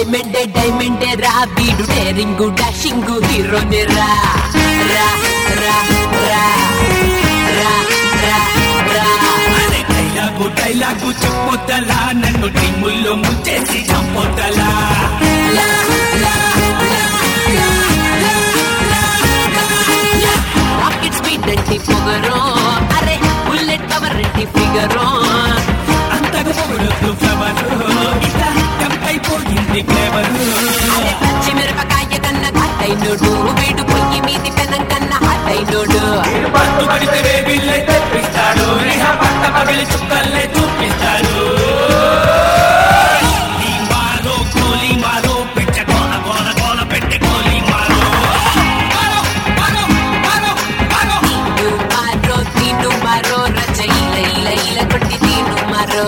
Diamond diamond రా వీడు daring dashing హీరోని రా రా రా రా రా రా రా అరే డైలాగు డైలాగు చెప్పొద్దలా నన్ను టీముల్లో ముంచేసి చంపొద్దలా లా లా లా లా లా లా లా రాకెట్ స్పీడ్ అంటే పొగరు అరే బుల్లెట్ పవర్ అంటే ఫిగరు అంతగా పొగడొద్దు ఫ్లవరు ఇట్లా టెంపైపోయింది క్లేవరు అరే పచ్చి మిరపకాయ కన్నా ఘాటైనోడు వీడు పొయ్యి మీది పెనం కన్నా హాటైనోడు పట్టు పడితే వేగిల్లే తెప్పిస్తాడు ఇహ పట్ట పగిలి చుక్కల్లే చూపిస్తాడు ఈ మారో గోలీ మారో పిచ్చ గోల గోల గోల పెట్టే గోలీ మారో మారో మారో మారో మారో తీను మారో తీను మారో రచ ఇల ఇల ఇల కొట్టి తీను మారో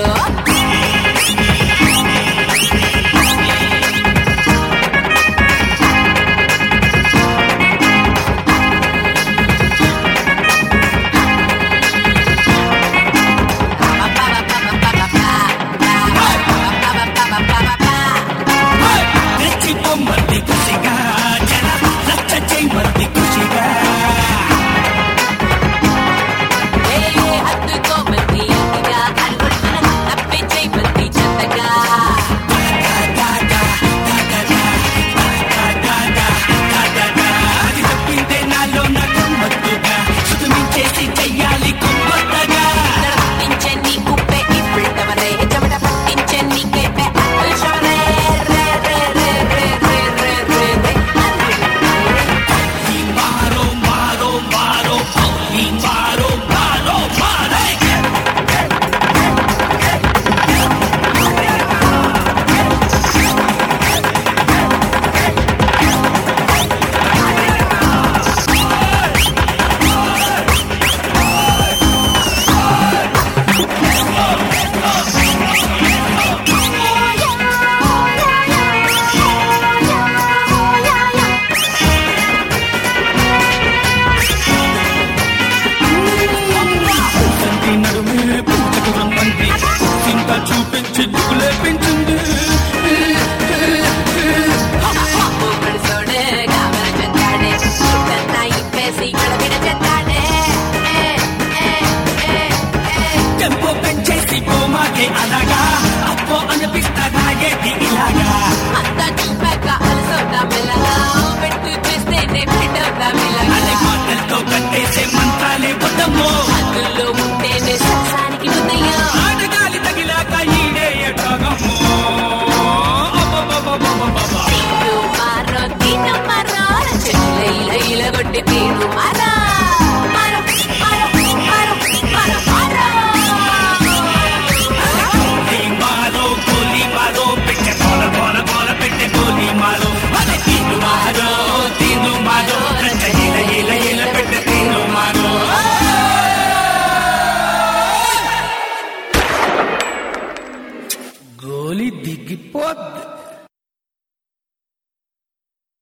రెచ్చిపోమంది ఖుషిగా జన రచ్చ చేయమంది ఖుషిగా ఏ హద్దుకో మంది అతిగా అల్లుడు తప్పించే మంది చెత్తగా అది తప్పిందే నాలో నా గమ్మత్తుగా సుతుమించేసి చెయ్యాలి కొమ్మత్తగా పట్టించే నీ కుప్పే ఇప్పుడు తవరే చెమట పట్టించే నీ కేపే అక్కలు షవరే రే రే రే రే రే రే రే రే ఈ మారో మారో మారో ఈ మారో మారో మారే సంతి నడుమే పూజకు రమ్మంది చింత చూపించి దిగులే పెంచింది మూగడు సోడే కావర చెంతాడే చుట్టంతా ఇప్పేసి గడబిడ చెంతాడే ఏ ఏ ఏ ఏ టెంపో పెంచేసి పోమాగే అలాగా అప్పో అనిపిస్తాగా ఏది ఇలాగా అంతా చూపాక అలసవుతా మెల్లగా పెట్టు చేస్తేనే పెట్టవుతా అనే మెల్లగా మాటలతో కట్టేసే మంత్రాలే వద్దమ్మో అందులో ఉంటేనే సరసానికి ఉదయం ఆటగాలి తగిలాక ఈడే ఎట్టగమ్మో అబ్బబ్బబ్బబ్బబ్బబ్బ. తీను మారో తీను మారో చెట్ల ఇల ఇల కొట్టి తీను మారో మారో మారో మారో మారో మారో ఈ మారో గోలీ మారో పెట్టె గోల గోల గోల పెట్టె గోలీ మారో అదే తీను మారో తీను మారో రంగ ఇల ఇల ఇల పెట్టె తీను మారో గోలి దిగిపోద్ది